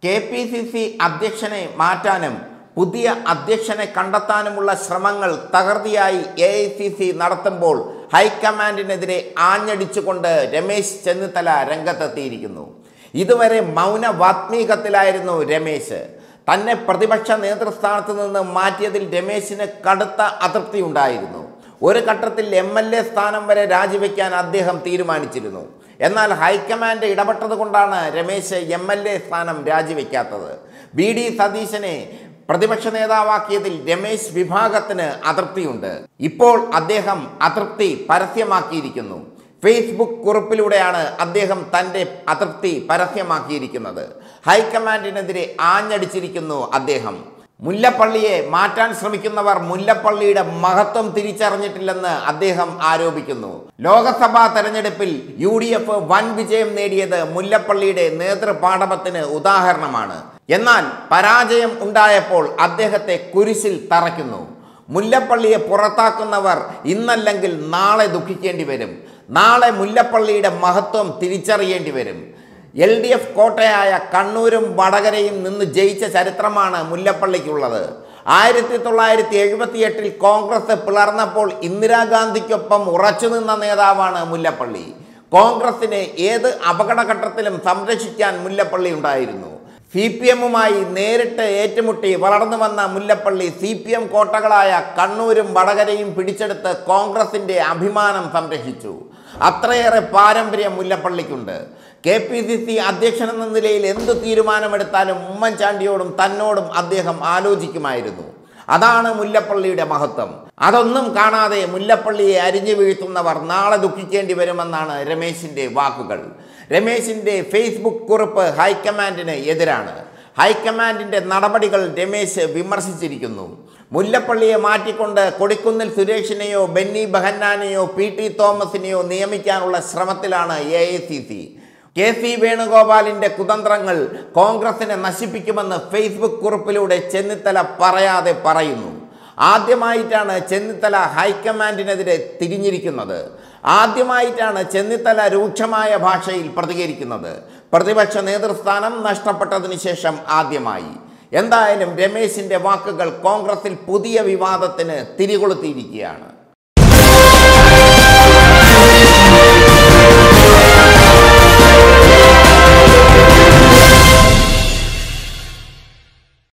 K P C C അധ്യക്ഷനെ മാറ്റാനും പുതിയ അധ്യക്ഷനെ കണ്ടെത്താനുമുള്ള ശ്രമങ്ങൾ തകൃതിയായി എ ഐ സി സി നടത്തുമ്പോൾ ഹൈക്കമാൻഡിനെതിരെ ആഞ്ഞടിച്ചുകൊണ്ട് രമേശ് ചെന്നിത്തല രംഗത്തെത്തിയിരിക്കുന്നു ഇതുവരെ മൗന വാത്മീകത്തിലായിരുന്നു രമേശ് തന്നെ പ്രതിപക്ഷ നേതൃസ്ഥാനത്ത് നിന്ന് മാറ്റിയതിൽ രമേശിന് കടുത്ത അതൃപ്തി ഉണ്ടായിരുന്നു ഒരു ഘട്ടത്തിൽ എം എൽ എ സ്ഥാനം വരെ രാജിവെക്കാൻ അദ്ദേഹം തീരുമാനിച്ചിരുന്നു എന്നാൽ ഹൈക്കമാൻഡ് ഇടപെട്ടത് കൊണ്ടാണ് രമേശ് എം എൽ എ സ്ഥാനം രാജിവെക്കാത്തത് വി ഡി സതീശനെ പ്രതിപക്ഷ നേതാവാക്കിയതിൽ രമേശ് വിഭാഗത്തിന് അതൃപ്തിയുണ്ട് ഇപ്പോൾ അദ്ദേഹം അതൃപ്തി പരസ്യമാക്കിയിരിക്കുന്നു ഫേസ്ബുക്ക് കുറിപ്പിലൂടെയാണ് അദ്ദേഹം തൻ്റെ അതൃപ്തി പരസ്യമാക്കിയിരിക്കുന്നത് ഹൈക്കമാൻഡിനെതിരെ ആഞ്ഞടിച്ചിരിക്കുന്നു അദ്ദേഹം മുല്ലപ്പള്ളിയെ മാറ്റാൻ ശ്രമിക്കുന്നവർ മുല്ലപ്പള്ളിയുടെ മഹത്വം തിരിച്ചറിഞ്ഞിട്ടില്ലെന്ന് അദ്ദേഹം ആരോപിക്കുന്നു ലോക്സഭാ തെരഞ്ഞെടുപ്പിൽ യു ഡി എഫ് വൻ വിജയം നേടിയത് മുല്ലപ്പള്ളിയുടെ നേതൃപാടവത്തിന് ഉദാഹരണമാണ് എന്നാൽ പരാജയം ഉണ്ടായപ്പോൾ അദ്ദേഹത്തെ കുരിശിൽ തറയ്ക്കുന്നു മുല്ലപ്പള്ളിയെ പുറത്താക്കുന്നവർ ഇന്നല്ലെങ്കിൽ നാളെ ദുഃഖിക്കേണ്ടി വരും നാളെ മുല്ലപ്പള്ളിയുടെ മഹത്വം തിരിച്ചറിയേണ്ടി വരും എൽ ഡി എഫ് കോട്ടയായ കണ്ണൂരും വടകരയും നിന്ന് ജയിച്ച ചരിത്രമാണ് മുല്ലപ്പള്ളിക്കുള്ളത് ആയിരത്തി തൊള്ളായിരത്തി എഴുപത്തി എട്ടിൽ കോൺഗ്രസ് പിളർന്നപ്പോൾ ഇന്ദിരാഗാന്ധിക്കൊപ്പം ഉറച്ചു നിന്ന നേതാവാണ് മുല്ലപ്പള്ളി കോൺഗ്രസിനെ ഏത് അപകടഘട്ടത്തിലും സംരക്ഷിക്കാൻ മുല്ലപ്പള്ളി ഉണ്ടായിരുന്നു സി പി എമ്മുമായി നേരിട്ട് ഏറ്റുമുട്ടി വളർന്നു വന്ന മുല്ലപ്പള്ളി സി പി എം കോട്ടകളായ കണ്ണൂരും വടകരയും പിടിച്ചെടുത്ത് കോൺഗ്രസിന്റെ അഭിമാനം സംരക്ഷിച്ചു അത്രയേറെ പാരമ്പര്യം മുല്ലപ്പള്ളിക്കുണ്ട് കെ പി സി സി അധ്യക്ഷൻ എന്ന നിലയിൽ എന്ത് തീരുമാനമെടുത്താലും ഉമ്മൻചാണ്ടിയോടും തന്നോടും അദ്ദേഹം ആലോചിക്കുമായിരുന്നു അതാണ് മുല്ലപ്പള്ളിയുടെ മഹത്വം അതൊന്നും കാണാതെ മുല്ലപ്പള്ളിയെ അരിഞ്ഞു വീഴ്ത്തുന്നവർ നാളെ ദുഃഖിക്കേണ്ടി വരുമെന്നാണ് രമേശിന്റെ വാക്കുകൾ രമേശിന്റെ ഫേസ്ബുക്ക് കുറിപ്പ് ഹൈക്കമാൻഡിന് എതിരാണ് ഹൈക്കമാൻഡിന്റെ നടപടികൾ രമേശ് വിമർശിച്ചിരിക്കുന്നു മുല്ലപ്പള്ളിയെ മാറ്റിക്കൊണ്ട് കൊടിക്കുന്നിൽ സുരേഷിനെയോ ബെന്നി ബഹന്നാനെയോ പി ടി തോമസിനെയോ നിയമിക്കാനുള്ള ശ്രമത്തിലാണ് A I C C K C വേണുഗോപാലിന്റെ കുതന്ത്രങ്ങൾ കോൺഗ്രസിനെ നശിപ്പിക്കുമെന്ന് ഫേസ്ബുക്ക് കുറിപ്പിലൂടെ ചെന്നിത്തല പറയാതെ പറയുന്നു ആദ്യമായിട്ടാണ് ചെന്നിത്തല ഹൈക്കമാൻഡിനെതിരെ തിരിഞ്ഞിരിക്കുന്നത് ആദ്യമായിട്ടാണ് ചെന്നിത്തല രൂക്ഷമായ ഭാഷയിൽ പ്രതികരിക്കുന്നത് പ്രതിപക്ഷ നേതൃസ്ഥാനം നഷ്ടപ്പെട്ടതിന് ശേഷം ആദ്യമായി എന്തായാലും രമേശിന്റെ വാക്കുകൾ കോൺഗ്രസിൽ പുതിയ വിവാദത്തിന് തിരികൊളുത്തിയിരിക്കുകയാണ്